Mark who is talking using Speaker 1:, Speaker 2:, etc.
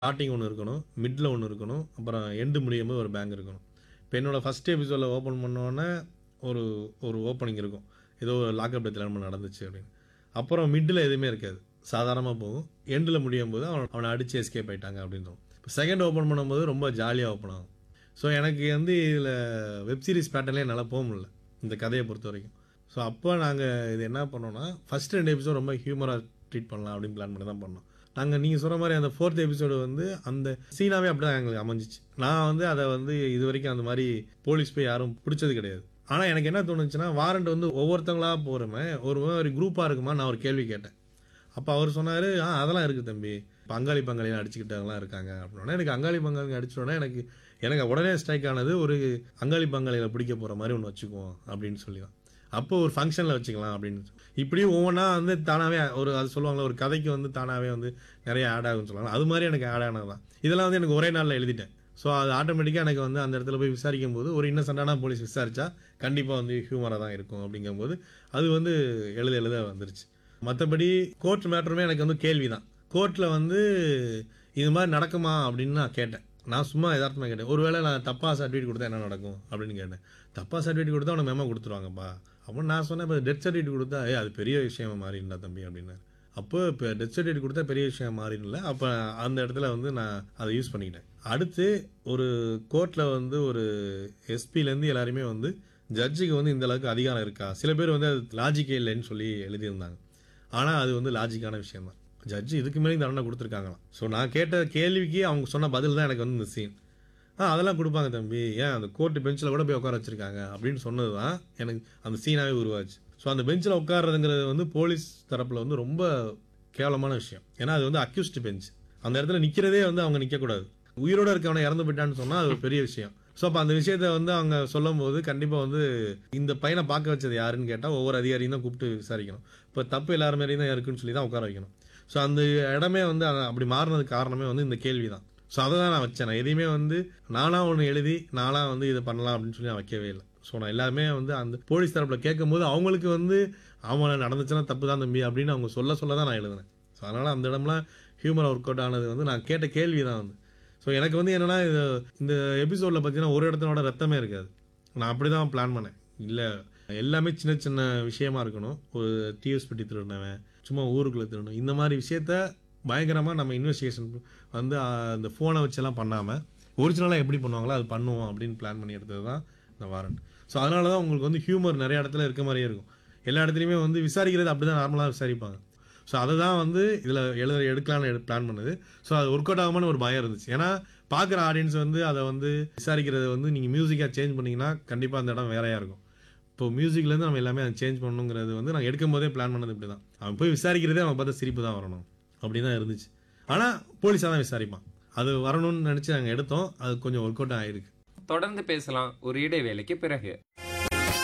Speaker 1: starting ஒன்று இருக்கணும் middle ஒன்று இருக்கணும் அப்புறம் எண்டு முடியும் போது ஒரு பேங்க் இருக்கணும் இப்போ என்னோட ஃபஸ்ட் எபிசோடில் ஓப்பன் பண்ணோன்னே ஒரு ஒரு ஓப்பனிங் இருக்கும் ஏதோ ஒரு லாக்அப் டெத்தில் நம்ம நடந்துச்சு அப்படின்னு அப்புறம் மிட்டில் எதுவுமே இருக்காது சாதாரணமாக போகும் எண்டில் முடியும் போது அவன் அவனை அடித்து எஸ்கேப் ஆயிட்டாங்க அப்படின்றோம் இப்போ செகண்ட் ஓப்பன் பண்ணும்போது ரொம்ப ஜாலியாக ஓப்பன் ஆகும் ஸோ எனக்கு வந்து இதில் வெப் சீரிஸ் பேட்டர்ன்லேயே என்னால் போக முடியல இந்த கதையை பொறுத்த வரைக்கும் ஸோ அப்போ நாங்கள் இது என்ன பண்ணோம்னா ஃபஸ்ட் ரெண்டு எபிசோட் ரொம்ப ஹியூமராக ட்ரீட் பண்ணலாம் அப்படின்னு பிளான் பண்ணி தான் பண்ணோம் நாங்கள் நீங்கள் சொல்கிற மாதிரி அந்த ஃபோர்த் எபிசோடு வந்து அந்த சீனாவே அப்படி தான் எங்களுக்கு அமைஞ்சிச்சு நான் வந்து அதை வந்து இது வரைக்கும் அந்த மாதிரி போலீஸ் போய் யாரும் பிடிச்சது கிடையாது ஆனால் எனக்கு என்ன தோணுச்சுன்னா வாரண்ட் வந்து ஒவ்வொருத்தங்களா போகிறோமே ஒரு ஒரு குரூப்பாக இருக்குமா நான் ஒரு கேள்வி கேட்டேன் அப்போ அவர் சொன்னார் ஆ அதெல்லாம் இருக்குது தம்பி பங்காளி பங்காளிலாம் அடிச்சுக்கிட்டவங்களாம் இருக்காங்க அப்படின்னா எனக்கு அங்காளி பங்காளி அடிச்சோடனே எனக்கு எனக்கு உடனே ஸ்ட்ரைக் ஆனது ஒரு அங்காளி பங்காளியில் பிடிக்க போகிற மாதிரி ஒன்று வச்சுக்குவோம் அப்படின்னு சொல்லி தான் அப்போ ஒரு ஃபங்க்ஷனில் வச்சுக்கலாம் அப்படின்னு இப்படி ஒவ்வொன்றா வந்து தானாகவே ஒரு அது சொல்லுவாங்களே ஒரு கதைக்கு வந்து தானாகவே வந்து நிறைய ஆட் ஆகும்னு சொல்லுவாங்க அது மாதிரி எனக்கு ஆட் ஆனது தான் இதெல்லாம் வந்து எனக்கு ஒரே நாளில் எழுதிட்டேன் ஸோ அது ஆட்டோமேட்டிக்காக எனக்கு வந்து அந்த இடத்துல போய் விசாரிக்கும் போது ஒரு இன்னசென்டான போலீஸ் விசாரிச்சா கண்டிப்பாக வந்து ஹியூமராக தான் இருக்கும் அப்படிங்கும்போது அது வந்து எழுத எழுத வந்துருச்சு மற்றபடி கோர்ட் மேட்டருமே எனக்கு வந்து கேள்வி தான் கோர்ட்டில் வந்து இது மாதிரி நடக்குமா அப்படின்னு நான் கேட்டேன் நான் சும்மா யதார்த்தமாக கேட்டேன் ஒருவேளை நான் தப்பாக சர்டிஃபிகேட் கொடுத்தா என்ன நடக்கும் அப்படின்னு கேட்டேன் தப்பாக சர்டிஃபிகேட் கொடுத்தா அவனை மெமோ கொடுத்துருவாங்கப்பா அப்போ நான் சொன்னேன் இப்போ டெத் சர்டிஃபிகேட் கொடுத்தா ஏ அது பெரிய விஷயமா மாறிண்டா தம்பி அப்படின்னாரு அப்போ இப்போ டெத் சர்டிஃபிகேட் கொடுத்தா பெரிய விஷயம் மாறிடல அப்போ அந்த இடத்துல வந்து நான் அதை யூஸ் பண்ணிக்கிட்டேன் அடுத்து ஒரு கோர்ட்டில் வந்து ஒரு எஸ்பிலேருந்து எல்லாருமே வந்து ஜட்ஜுக்கு வந்து இந்த அளவுக்கு அதிகாரம் இருக்கா சில பேர் வந்து அது லாஜிக்கே இல்லைன்னு சொல்லி எழுதியிருந்தாங்க ஆனால் அது வந்து லாஜிக்கான விஷயம் தான் ஜட்ஜு இதுக்கு மேலே தண்டனை கொடுத்துருக்காங்களாம் ஸோ நான் கேட்ட கேள்விக்கு அவங்க சொன்ன பதில் தான் எனக்கு வந்து இந்த சீன் ஆ அதெல்லாம் கொடுப்பாங்க தம்பி ஏன் அந்த கோர்ட்டு பெஞ்சில் கூட போய் உட்கார வச்சிருக்காங்க அப்படின்னு சொன்னது தான் எனக்கு அந்த சீனாவே உருவாச்சு ஸோ அந்த பெஞ்சில் உட்கார்றதுங்கிறது வந்து போலீஸ் தரப்பில் வந்து ரொம்ப கேவலமான விஷயம் ஏன்னா அது வந்து அக்யூஸ்ட் பெஞ்ச் அந்த இடத்துல நிற்கிறதே வந்து அவங்க நிற்கக்கூடாது உயிரோட இருக்கவனை இறந்து போயிட்டான்னு சொன்னால் அது ஒரு பெரிய விஷயம் ஸோ அப்போ அந்த விஷயத்த வந்து அவங்க சொல்லும் போது கண்டிப்பாக வந்து இந்த பையனை பார்க்க வச்சது யாருன்னு கேட்டால் ஒவ்வொரு அதிகாரியும் தான் கூப்பிட்டு விசாரிக்கணும் இப்போ தப்பு எல்லார் மேலேயும் தான் இருக்குன்னு சொல்லி தான் உட்கார வைக்கணும் ஸோ அந்த இடமே வந்து அ- அப்படி மாறினதுக்கு காரணமே வந்து இந்த கேள்வி தான் ஸோ அதை தான் நான் வச்சேன் நான் எதையுமே வந்து நானாக ஒன்று எழுதி நானாக வந்து இதை பண்ணலாம் அப்படின்னு சொல்லி நான் வைக்கவே இல்லை ஸோ நான் எல்லாமே வந்து அந்த போலீஸ் தரப்பில் கேட்கும்போது அவங்களுக்கு வந்து அவங்கள நடந்துச்சுன்னா தப்பு தான் தம்பி அப்படின்னு அவங்க சொல்ல சொல்ல தான் நான் எழுதினேன் ஸோ அதனால் அந்த இடம்லாம் ஹியூமர் ஒர்க் அவுட் ஆனது வந்து நான் கேட்ட கேள்வி தான் வந்து ஸோ எனக்கு வந்து என்னென்னா இது இந்த எபிசோடில் பார்த்தீங்கன்னா ஒரு இடத்தினோட ரத்தமே இருக்காது நான் அப்படி தான் பிளான் பண்ணேன் இல்லை எல்லாமே சின்ன சின்ன விஷயமா இருக்கணும் ஒரு டிஎஸ் பெட்டி திருடினவன் சும்மா ஊருக்குள்ளே திருடணும் இந்த மாதிரி விஷயத்த பயங்கரமாக நம்ம இன்வெஸ்டிகேஷன் வந்து ஆ, அந்த ஃபோனை வச்செல்லாம் பண்ணாமல் ஒரிஜினலாக எப்படி பண்ணுவாங்களோ அது பண்ணுவோம் அப்படின்னு பிளான் பண்ணி எடுத்தது தான் இந்த வாரண்ட் ஸோ அதனால தான் உங்களுக்கு வந்து ஹியூமர் நிறைய இடத்துல இருக்க மாதிரியே இருக்கும் எல்லா இடத்துலையுமே வந்து விசாரிக்கிறது அப்படி தான் நார்மலாக விசாரிப்பாங்க ஸோ அதை தான் வந்து இதில் எழுத எடுக்கலாம்னு பிளான் பண்ணுது ஸோ அது ஒர்க் அவுட் ஆகாமல் ஒரு பயம் இருந்துச்சு ஏன்னா பார்க்குற ஆடியன்ஸ் வந்து அதை வந்து விசாரிக்கிறத வந்து நீங்கள் மியூசிக்காக சேஞ்ச் பண்ணீங்கன்னா கண்டிப்பாக அந்த இடம் வேறையாக இருக்கும் இப்போ மியூசிக்லேருந்து நம்ம எல்லாமே அதை சேஞ்ச் பண்ணணுங்கிறது வந்து நாங்கள் எடுக்கும் போதே பிளான் பண்ணது இப்படி தான் அவன் போய் விசாரிக்கிறதே அவன் பார்த்து சிரிப்பு தான் வரணும் அப்படி தான் இருந்துச்சு ஆனால் போலீஸாக தான் விசாரிப்பான் அது வரணும்னு நினச்சி நாங்கள் எடுத்தோம் அது கொஞ்சம் ஒர்க் அவுட் ஆகிருக்கு
Speaker 2: தொடர்ந்து பேசலாம் ஒரு இடைவேளைக்கு பிறகு